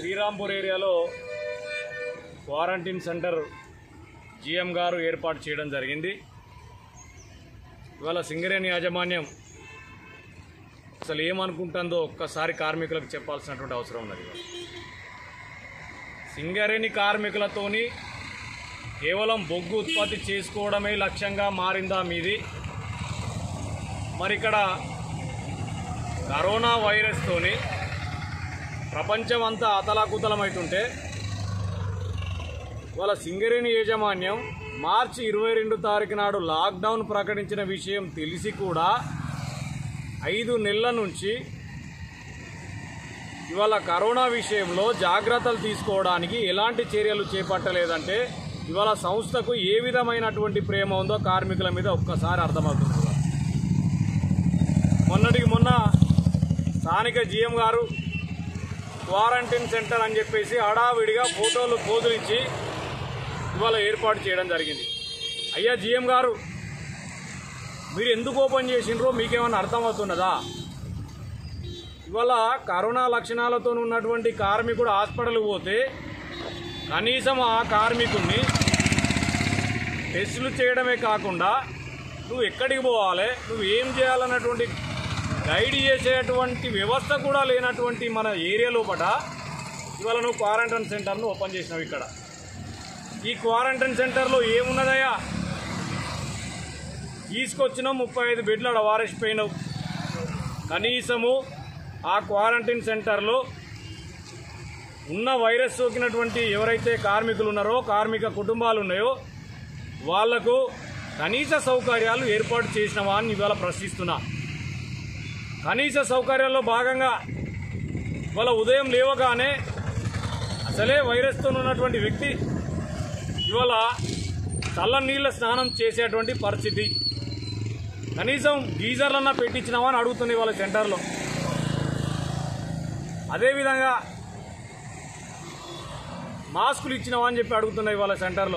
శ్రీరాంపూర్ ఏరియాలో quarantine centre GM గారు ఏర్పాటు చేయడం జరిగింది ఇవాళ సింగరేణి యాజమాన్యం అసలు ఏమనుకుంటుందో ఒక్కసారి కార్మికులకు చెప్పాల్సినటువంటి అవసరం ఉన్నది ఇవాళ. సింగరేణి కార్మికులతోని కేవలం బొగ్గు ఉత్పత్తి చేసుకోవడమే లక్ష్యంగా మారిందా మీది మరి ఇక్కడ కరోనా వైరస్తోని ప్రపంచం అంతా అతలాకుతలమవుతుంటే వాళ్ళ సింగరేణి యాజమాన్యం మార్చి ఇరవై రెండు తారీఖు నాడు లాక్డౌన్ ప్రకటించిన విషయం తెలిసి కూడా ఐదు నెలల నుంచి ఇవాళ కరోనా విషయంలో జాగ్రత్తలు తీసుకోవడానికి ఎలాంటి చర్యలు చేపట్టలేదంటే ఇవాళ సంస్థకు ఏ విధమైనటువంటి ప్రేమ ఉందో కార్మికుల మీద ఒక్కసారి అర్థమవుతుంది ఇవాళ. మొన్నటికి మొన్న స్థానిక జిఎం గారు క్వారంటైన్ సెంటర్ అని చెప్పేసి హడావిడిగా ఫోటోలు పోజులు ఇచ్చి ఇవాళ ఏర్పాటు చేయడం జరిగింది అయ్యా జిఎం గారు మీరు ఎందుకు ఓపెన్ చేసిండ్రో మీకేమైనా అర్థమవుతున్నదా ఇవాళ కరోనా లక్షణాలతో ఉన్నటువంటి కార్మికుడు హాస్పిటల్కి పోతే కనీసం ఆ కార్మికుడిని టెస్టులు చేయడమే కాకుండా నువ్వు ఎక్కడికి పోవాలి నువ్వు ఏం చేయాలన్నటువంటి గైడ్ చేసేటువంటి వ్యవస్థ కూడా లేనటువంటి మన ఏరియా లోపల ఇవాళ నువ్వు క్వారంటైన్ సెంటర్ను ఓపెన్ చేసినావు ఇక్కడ ఈ క్వారంటైన్ సెంటర్లో ఏమున్నదయ్యా తీసుకొచ్చిన ముప్పై ఐదు బెడ్లు ఆడ వారేసిపోయినావు కనీసము ఆ క్వారంటైన్ సెంటర్లో ఉన్న వైరస్ సోకినటువంటి ఎవరైతే కార్మికులు ఉన్నారో కార్మిక కుటుంబాలు ఉన్నాయో వాళ్లకు కనీస సౌకర్యాలు ఏర్పాటు చేసినవా అని ఇవాళ ప్రశ్నిస్తున్నా కనీస సౌకర్యాల్లో భాగంగా ఇవాళ ఉదయం లేవగానే అసలే వైరస్తో ఉన్నటువంటి వ్యక్తి ఇవాళ చల్ల నీళ్ళ స్నానం చేసేటువంటి పరిస్థితి కనీసం గీజర్లన్నా పెట్టించినావా అని అడుగుతుంది వాళ్ళ సెంటర్లో అదేవిధంగా మాస్కులు ఇచ్చినావా అని చెప్పి అడుగుతున్నాయి వాళ్ళ సెంటర్లో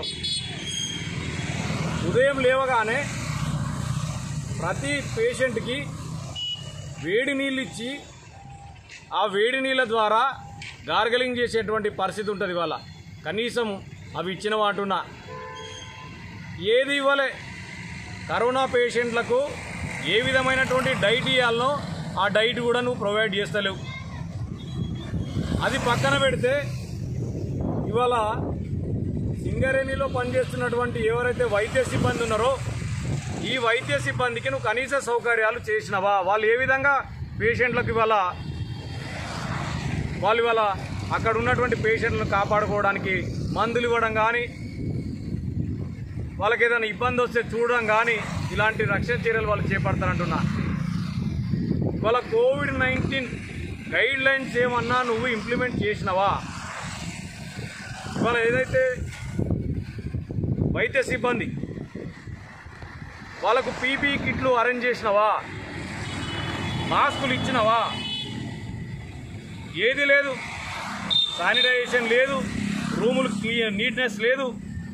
ఉదయం లేవగానే ప్రతి పేషెంట్కి వేడి నీళ్ళు ఇచ్చి ఆ వేడి నీళ్ళ ద్వారా గార్గలింగ్ చేసేటువంటి పరిస్థితి ఉంటుంది ఇవాళ కనీసం అవి ఇచ్చిన వాటున్నా ఏది ఇవ్వలే కరోనా పేషెంట్లకు ఏ విధమైనటువంటి డైట్ ఇవ్వాలనో ఆ డైట్ కూడా నువ్వు ప్రొవైడ్ చేస్తలేవు అది పక్కన పెడితే ఇవాళ సింగరేణిలో పనిచేస్తున్నటువంటి ఎవరైతే వైద్య సిబ్బంది ఉన్నారో ఈ వైద్య సిబ్బందికి నువ్వు కనీస సౌకర్యాలు చేసినవా వాళ్ళు ఏ విధంగా పేషెంట్లకు ఇవాళ వాళ్ళు ఇవాళ అక్కడ ఉన్నటువంటి పేషెంట్లను కాపాడుకోవడానికి మందులు ఇవ్వడం కానీ వాళ్ళకి ఏదైనా ఇబ్బంది వస్తే చూడడం కానీ ఇలాంటి రక్షణ చర్యలు వాళ్ళు చేపడతారంటున్నా వాళ్ళ కోవిడ్ నైన్టీన్ గైడ్ లైన్స్ ఏమన్నా నువ్వు ఇంప్లిమెంట్ చేసినవా ఇవాళ ఏదైతే వైద్య సిబ్బంది వాళ్ళకు పీపీ కిట్లు అరేంజ్ చేసినవా మాస్కులు ఇచ్చినవా ఏది లేదు శానిటైజేషన్ లేదు రూములు క్లియర్ నీట్నెస్ లేదు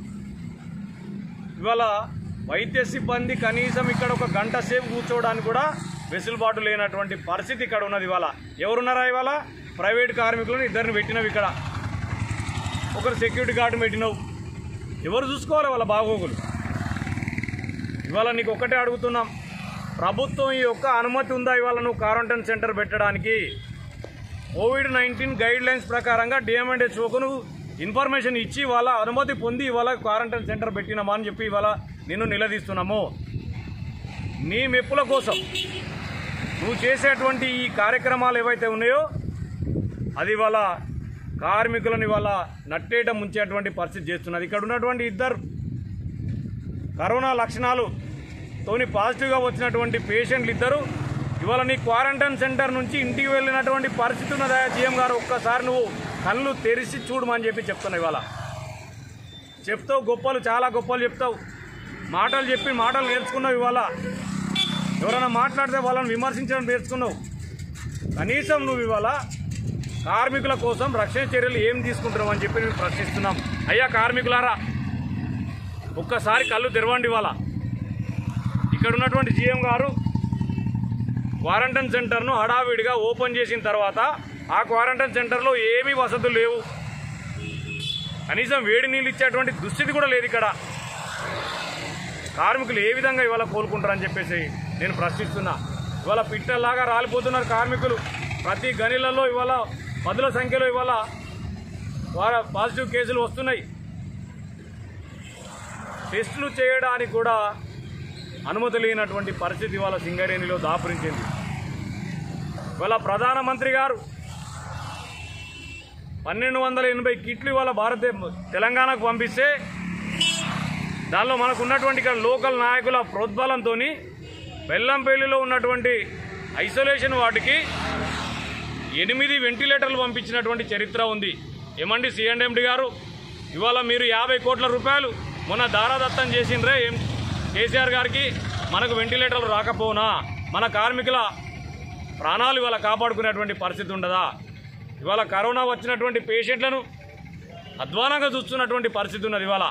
ఇవాళ వైద్య సిబ్బంది కనీసం ఇక్కడ ఒక గంట సేపు కూర్చోవడానికి కూడా వెసులుబాటు లేనటువంటి పరిస్థితి ఇక్కడ ఉన్నది ఇవాళ ఎవరున్నారా ఇవాళ ప్రైవేట్ కార్మికులను ఇద్దరిని పెట్టినవి ఇక్కడ ఒకరు సెక్యూరిటీ గార్డు పెట్టినావు ఎవరు చూసుకోవాలి వాళ్ళ బాగోగులు ఇవాళ నీకు ఒక్కటే అడుగుతున్నాం ప్రభుత్వం ఈ యొక్క అనుమతి ఉందా ఇవాళ నువ్వు క్వారంటైన్ సెంటర్ పెట్టడానికి కోవిడ్ నైన్టీన్ గైడ్ లైన్స్ ప్రకారంగా డిఎంఎండ్హెచ్ఓకు నువ్వు ఇన్ఫర్మేషన్ ఇచ్చి వాళ్ళ అనుమతి పొంది ఇవాళ క్వారంటైన్ సెంటర్ పెట్టినామా అని చెప్పి ఇవాళ నిన్ను నిలదీస్తున్నాము నీ మెప్పుల కోసం నువ్వు చేసేటువంటి ఈ కార్యక్రమాలు ఏవైతే ఉన్నాయో అది ఇవాళ కార్మికులను ఇవాళ నట్టేట ముంచేటువంటి పరిస్థితి చేస్తున్నది ఇక్కడ ఉన్నటువంటి ఇద్దరు కరోనా లక్షణాలు తోని పాజిటివ్గా వచ్చినటువంటి పేషెంట్లు ఇద్దరు ఇవాళ నీ క్వారంటైన్ సెంటర్ నుంచి ఇంటికి వెళ్ళినటువంటి పరిస్థితి ఉన్నదా జిఎం గారు ఒక్కసారి నువ్వు కళ్ళు తెరిచి చూడమని చెప్పి చెప్తున్నావు ఇవాళ చెప్తావు గొప్పలు చాలా గొప్పలు చెప్తావు మాటలు చెప్పి మాటలు నేర్చుకున్నావు ఇవాళ ఎవరైనా మాట్లాడితే వాళ్ళని విమర్శించడం నేర్చుకున్నావు కనీసం నువ్వు ఇవాళ కార్మికుల కోసం రక్షణ చర్యలు ఏం తీసుకుంటున్నావు అని చెప్పి మేము ప్రశ్నిస్తున్నాం అయ్యా కార్మికులారా ఒక్కసారి కళ్ళు తెరవండి ఇవాళ ఇక్కడ ఉన్నటువంటి జీఎం గారు క్వారంటైన్ సెంటర్ను హడావిడిగా ఓపెన్ చేసిన తర్వాత ఆ క్వారంటైన్ సెంటర్లో ఏమీ వసతులు లేవు కనీసం వేడి నీళ్ళు ఇచ్చేటువంటి దుస్థితి కూడా లేదు ఇక్కడ కార్మికులు ఏ విధంగా ఇవాళ కోలుకుంటారని చెప్పేసి నేను ప్రశ్నిస్తున్నా ఇవాళ పిట్టల్లాగా రాలిపోతున్నారు కార్మికులు ప్రతి గనిలలో ఇవాళ పదుల సంఖ్యలో ఇవాళ వార పాజిటివ్ కేసులు వస్తున్నాయి టెస్టులు చేయడానికి కూడా అనుమతి లేనటువంటి పరిస్థితి ఇవాళ సింగరేణిలో దాపురించింది ఇవాళ ప్రధానమంత్రి గారు పన్నెండు వందల ఎనభై కిట్లు ఇవాళ భారత తెలంగాణకు పంపిస్తే దానిలో మనకు ఉన్నటువంటి ఇక్కడ లోకల్ నాయకుల ప్రోద్బలంతో బెల్లంపల్లిలో ఉన్నటువంటి ఐసోలేషన్ వాటికి ఎనిమిది వెంటిలేటర్లు పంపించినటువంటి చరిత్ర ఉంది ఏమండి సిఎండ్ఎండి గారు ఇవాళ మీరు యాభై కోట్ల రూపాయలు మొన్న దారాదత్తం చేసిండ్రే ఏం కేసీఆర్ గారికి మనకు వెంటిలేటర్లు రాకపోనా మన కార్మికుల ప్రాణాలు ఇవాళ కాపాడుకునేటువంటి పరిస్థితి ఉండదా ఇవాళ కరోనా వచ్చినటువంటి పేషెంట్లను అధ్వానంగా చూస్తున్నటువంటి పరిస్థితి ఉన్నది ఇవాళ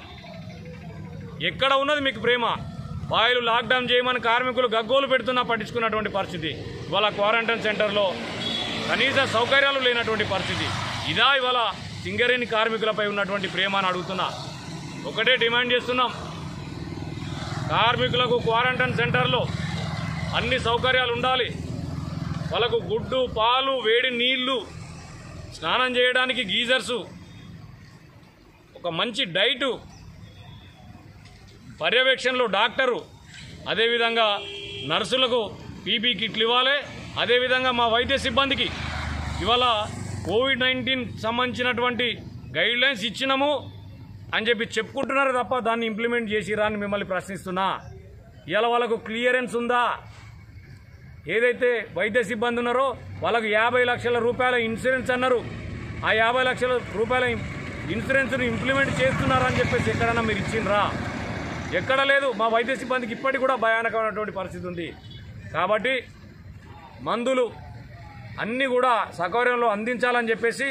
ఎక్కడ ఉన్నది మీకు ప్రేమ వాయులు లాక్డౌన్ చేయమని కార్మికులు గగ్గోలు పెడుతున్నా పట్టించుకున్నటువంటి పరిస్థితి ఇవాళ క్వారంటైన్ సెంటర్లో కనీస సౌకర్యాలు లేనటువంటి పరిస్థితి ఇదా ఇవాళ సింగరేణి కార్మికులపై ఉన్నటువంటి ప్రేమ అని అడుగుతున్నా ఒకటే డిమాండ్ చేస్తున్నాం కార్మికులకు క్వారంటైన్ సెంటర్లో అన్ని సౌకర్యాలు ఉండాలి వాళ్ళకు గుడ్డు పాలు వేడి నీళ్లు స్నానం చేయడానికి గీజర్సు ఒక మంచి డైటు పర్యవేక్షణలో డాక్టరు అదేవిధంగా నర్సులకు పీపీ కిట్లు ఇవ్వాలి అదేవిధంగా మా వైద్య సిబ్బందికి ఇవాళ కోవిడ్ నైన్టీన్ సంబంధించినటువంటి గైడ్ లైన్స్ ఇచ్చినాము అని చెప్పి చెప్పుకుంటున్నారు తప్ప దాన్ని ఇంప్లిమెంట్ చేసిరా అని మిమ్మల్ని ప్రశ్నిస్తున్నా ఇవాళ వాళ్ళకు క్లియరెన్స్ ఉందా ఏదైతే వైద్య సిబ్బంది ఉన్నారో వాళ్ళకు యాభై లక్షల రూపాయల ఇన్సూరెన్స్ అన్నారు ఆ యాభై లక్షల రూపాయల ఇన్సూరెన్స్ను ఇంప్లిమెంట్ చేస్తున్నారని చెప్పేసి ఎక్కడన్నా మీరు ఇచ్చిండ్రా ఎక్కడ లేదు మా వైద్య సిబ్బందికి ఇప్పటికి కూడా భయానకమైనటువంటి పరిస్థితి ఉంది కాబట్టి మందులు అన్నీ కూడా సౌకర్యంలో అందించాలని చెప్పేసి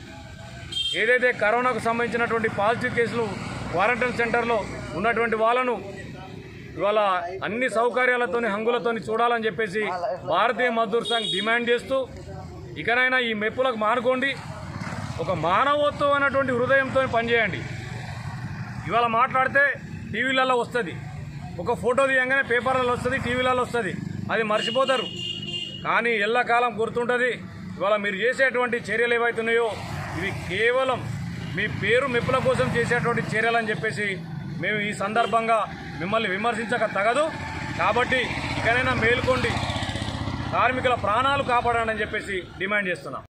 ఏదైతే కరోనాకు సంబంధించినటువంటి పాజిటివ్ కేసులు క్వారంటైన్ సెంటర్లో ఉన్నటువంటి వాళ్ళను ఇవాళ అన్ని సౌకర్యాలతోని హంగులతోని చూడాలని చెప్పేసి భారతీయ మజ్దూర్ సంఘ్ డిమాండ్ చేస్తూ ఇకనైనా ఈ మెప్పులకు మానుకోండి ఒక మానవత్వం అనేటువంటి హృదయంతో పనిచేయండి ఇవాళ మాట్లాడితే టీవీలలో వస్తుంది ఒక ఫోటో తీయంగానే పేపర్లలో వస్తుంది టీవీలలో వస్తుంది అది మర్చిపోతారు కానీ ఎల్లకాలం గుర్తుంటుంది ఇవాళ మీరు చేసేటువంటి చర్యలు ఏవైతున్నాయో ఇవి కేవలం మీ పేరు మెప్పుల కోసం చేసేటువంటి చర్యలని చెప్పేసి మేము ఈ సందర్భంగా మిమ్మల్ని విమర్శించక తగదు కాబట్టి ఇకనైనా మేల్కోండి కార్మికుల ప్రాణాలు కాపాడండి అని చెప్పేసి డిమాండ్ చేస్తున్నాం